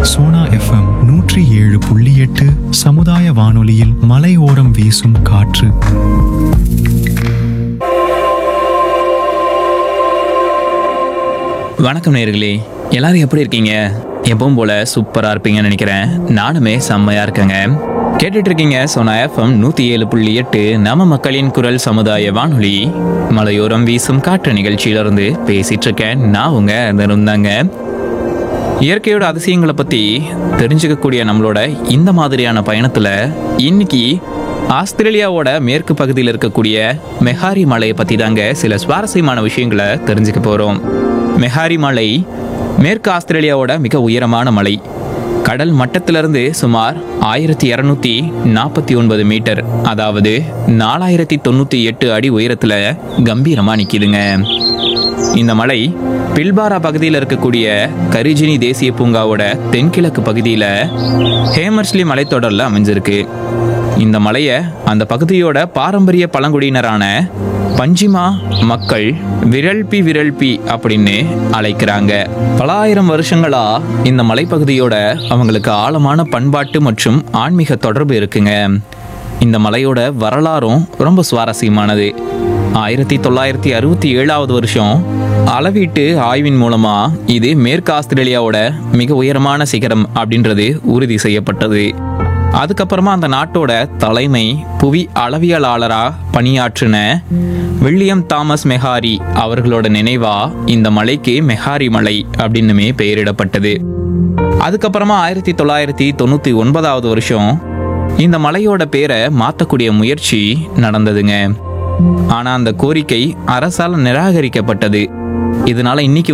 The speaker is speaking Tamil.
சோனா எஃப்எம் நூற்றி ஏழு புள்ளி எட்டு சமுதாய வானொலியில் மலையோரம் வீசும் காற்று வணக்கம் நேர்களே எல்லாரும் எப்படி இருக்கீங்க எப்பவும் போல சூப்பரா இருப்பீங்கன்னு நினைக்கிறேன் நானுமே செம்மையா இருக்கேங்க கேட்டுட்டு இருக்கீங்க சோனா எஃப்எம் நூத்தி ஏழு புள்ளி எட்டு நம்ம மக்களின் குரல் சமுதாய வானொலி மலையோரம் வீசும் காற்று நிகழ்ச்சியிலிருந்து பேசிட்டு இருக்கேன் நான் உங்க இருந்தாங்க இயற்கையோட அதிசயங்களை பத்தி தெரிஞ்சுக்கக்கூடிய நம்மளோட இந்த மாதிரியான பயணத்துல இன்னைக்கு ஆஸ்திரேலியாவோட மேற்கு பகுதியில் இருக்கக்கூடிய மெஹாரி மலையை பத்தி தாங்க சில சுவாரஸ்யமான விஷயங்களை தெரிஞ்சுக்க போறோம் மெஹாரி மலை மேற்கு ஆஸ்திரேலியாவோட மிக உயரமான மலை கடல் மட்டத்திலிருந்து சுமார் ஆயிரத்தி இரநூத்தி நாற்பத்தி ஒன்பது மீட்டர் அதாவது நாலாயிரத்தி தொண்ணூத்தி எட்டு அடி உயரத்துல கம்பீரமா நிக்குதுங்க இந்த மலை பில்பாரா பகுதியில் இருக்கக்கூடிய கரிஜினி தேசிய பூங்காவோட தென்கிழக்கு பகுதியில் ஹேமர்ஸ்லி மலைத்தொடரில் அமைஞ்சிருக்கு இந்த மலையை அந்த பகுதியோட பாரம்பரிய பழங்குடியினரான பஞ்சிமா மக்கள் விரல்பி விரல்பி அப்படின்னு அழைக்கிறாங்க பல ஆயிரம் வருஷங்களா இந்த மலைப்பகுதியோட அவங்களுக்கு ஆழமான பண்பாட்டு மற்றும் ஆன்மீக தொடர்பு இருக்குங்க இந்த மலையோட வரலாறும் ரொம்ப சுவாரஸ்யமானது ஆயிரத்தி தொள்ளாயிரத்தி அறுபத்தி ஏழாவது வருஷம் அளவீட்டு ஆய்வின் மூலமா இது மேற்கு ஆஸ்திரேலியாவோட மிக உயரமான சிகரம் அப்படின்றது உறுதி செய்யப்பட்டது அதுக்கப்புறமா அந்த நாட்டோட தலைமை புவி அளவியலாளரா பணியாற்றின வில்லியம் தாமஸ் மெஹாரி அவர்களோட நினைவா இந்த மலைக்கு மெஹாரி மலை அப்படின்னுமே பெயரிடப்பட்டது அதுக்கப்புறமா ஆயிரத்தி தொள்ளாயிரத்தி தொண்ணூத்தி ஒன்பதாவது வருஷம் இந்த மலையோட பேரை மாற்றக்கூடிய முயற்சி நடந்ததுங்க ஆனா அந்த கோரிக்கை அரசால் நிராகரிக்கப்பட்டது இதனால இன்னைக்கு